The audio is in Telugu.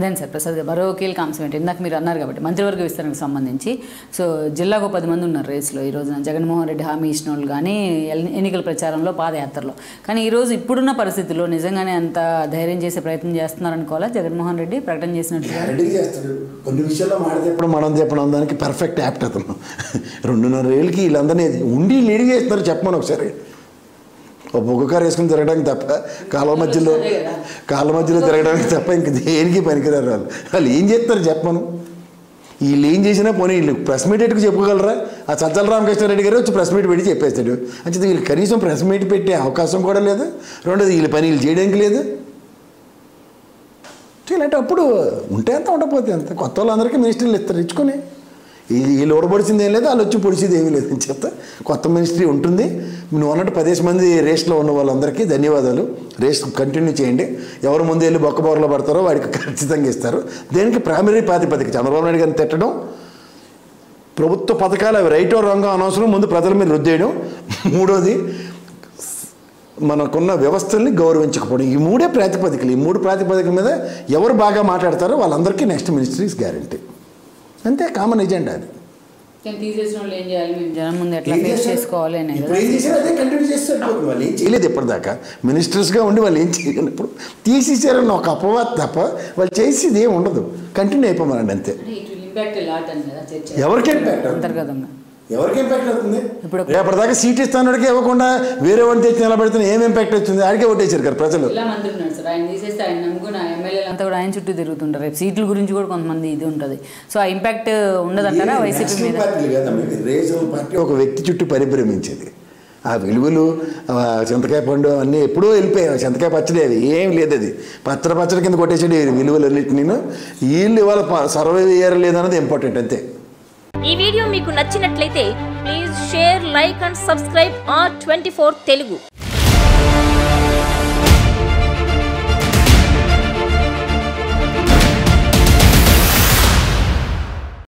అందేం సార్ ప్రసాద్ గారు మరో కీలక అంశం ఏంటి ఇందాక మీరు అన్నారు కాబట్టి మంత్రివర్గ విస్తరణకు సంబంధించి సో జిల్లాకు పది మంది ఉన్నారు రేసులో ఈ రోజున జగన్మోహన్ రెడ్డి హామీ ఇచ్చిన వాళ్ళు కానీ ఎల్- ఎన్నికల ప్రచారంలో పాదయాత్రలో కానీ ఈ రోజు ఇప్పుడున్న పరిస్థితుల్లో నిజంగానే అంత ధైర్యం చేసే ప్రయత్నం చేస్తున్నారనుకోవాలా జగన్మోహన్ రెడ్డి ప్రకటన చేసినట్టుగా గ్యారెంటీగా చేస్తాడు కొన్ని విషయాల్లో మాట చెప్పడం మనం చెప్పడం దానికి పర్ఫెక్ట్ యాప్ట్ అతను రెండున్నర ఏళ్ళకి వీళ్ళందరినీ ఉండి లీడ్ చేస్తున్నారు చెప్పమని ఒకసారి ఒక బొగ్గు కారు వేసుకుని తిరగడానికి తప్ప కాలువ మధ్యలో కాలువ మధ్యలో తిరగడానికి తప్ప ఇంక దేనికి పనికిరారు వాళ్ళు వాళ్ళు ఏం చేస్తారు చెప్పమను వీళ్ళు ఏం చేసినా పోనీ వీళ్ళు ప్రెస్ మీట్ ఎట్టుకు చెప్పుకోగలరా ఆ సజ్జల రామకృష్ణారెడ్డి గారు వచ్చి ప్రెస్ మీట్ పెట్టి చెప్పేస్తాడు అంటే వీళ్ళు కనీసం ప్రెస్ మీట్ పెట్టే అవకాశం కూడా లేదు రెండోది వీళ్ళ పని వీళ్ళు చేయడానికి లేదు సో ఇలాంటప్పుడు ఉంటే అంత ఉండకపోతే అంత కొత్త వాళ్ళందరికీ మినిస్టర్లు ఇస్తారు ఇచ్చుకొని ఈ- వీళ్ళు ఓడబడిచింది ఏం లేదు వాళ్ళు వచ్చి పొడిచింది ఏమీ లేదు అని చెప్తా కొత్త మినిస్ట్రీ ఉంటుంది నువ్వు అన్నట్టు పదేసి మంది రేస్లో ఉన్న వాళ్ళందరికీ ధన్యవాదాలు రేస్ కంటిన్యూ చేయండి ఎవరు ముందు వెళ్ళి బొక్కబోరలో పడతారో వాడికి ఖచ్చితంగా ఇస్తారు దేనికి ప్రైమరీ ప్రాతిపదిక చంద్రబాబు నాయుడు గారిని తిట్టడం ప్రభుత్వ పథకాలు అవి రైటో రాంగో అనవసరం ముందు ప్రజల మీద రుద్దేయడం మూడోది మనకున్న వ్యవస్థల్ని గౌరవించకపోవడం ఈ మూడే ప్రాతిపదికలు ఈ మూడు ప్రాతిపదికల మీద ఎవరు బాగా మాట్లాడతారో వాళ్ళందరికీ నెక్స్ట్ మినిస్ట్రీస్ గ్యారంటీ అంతే కామన్ ఎజెండా అది తీసేసిన వాళ్ళు ఏం చేయాలి మేము జనం ముందు ఎట్లా ఫేస్ చేసుకోవాలి అనేది ఇప్పుడు ఏం చేశారు అదే కంటిన్యూ చేస్తారు వాళ్ళు ఏం చేయలేదు ఇప్పటిదాకా మినిస్టర్స్గా ఉండి వాళ్ళు ఏం చేయలేనప్పుడు తీసేసారని ఒక అపవాద్ తప్ప వాళ్ళు చేసేది ఏం ఉండదు కంటిన్యూ అయిపోమనండి అంతే ఇంపాక్ట్ లాట్ అని కదా చర్చ ఎవరికి ఇంపాక్ట్ అవుతుంది? అంతర్గతంగా ఎవరికి ఇంపాక్ట్ అవుతుంది ఇప్పుడు రేపటిదాకా సీట్ ఇస్తానుడికి ఇవ్వకుండా వేరే వాడిని తెచ్చి నిలబెడితే ఏం ఇంపాక్ట్ వచ్చింది ఆడికే ఓటేసారు కదా ప్రజలు ఇలా మంత్రి ఉన్నాడు సార్ ఆయన తీసేస్తే ఆయన నమ్ముకున్న ఎమ్మెల్యేలు అంతా కూడా ఆయన చుట్టూ తిరుగుతుంటారు రేపు సీట్ల గురించి కూడా కొంతమంది ఇది ఉంటుంది సో ఆ ఇంపాక్ట్ ఉండదంటారా వైసీపీ నేషనల్ మీద పార్టీలు కాదమ్మా, ఇది రీజనల్ పార్టీ ఒక వ్యక్తి చుట్టూ పరిభ్రమించేది ఆ విలువలు ఆ చింతకాయ పండు అన్నీ ఎప్పుడూ వెళ్ళిపోయాయి చింతకాయ పచ్చడి అవి ఏం లేదు అది పచ్చడి పచ్చడి కింద కొట్టేసాడు ఈ విలువలు అన్నింటినీ వీళ్ళు ఇవాళ సర్వే అయ్యారు లేదన్నది ఇంపార్టెంట్ అంతే ఈ వీడియో మీకు నచ్చినట్లయితే please share like and subscribe R twenty Telugu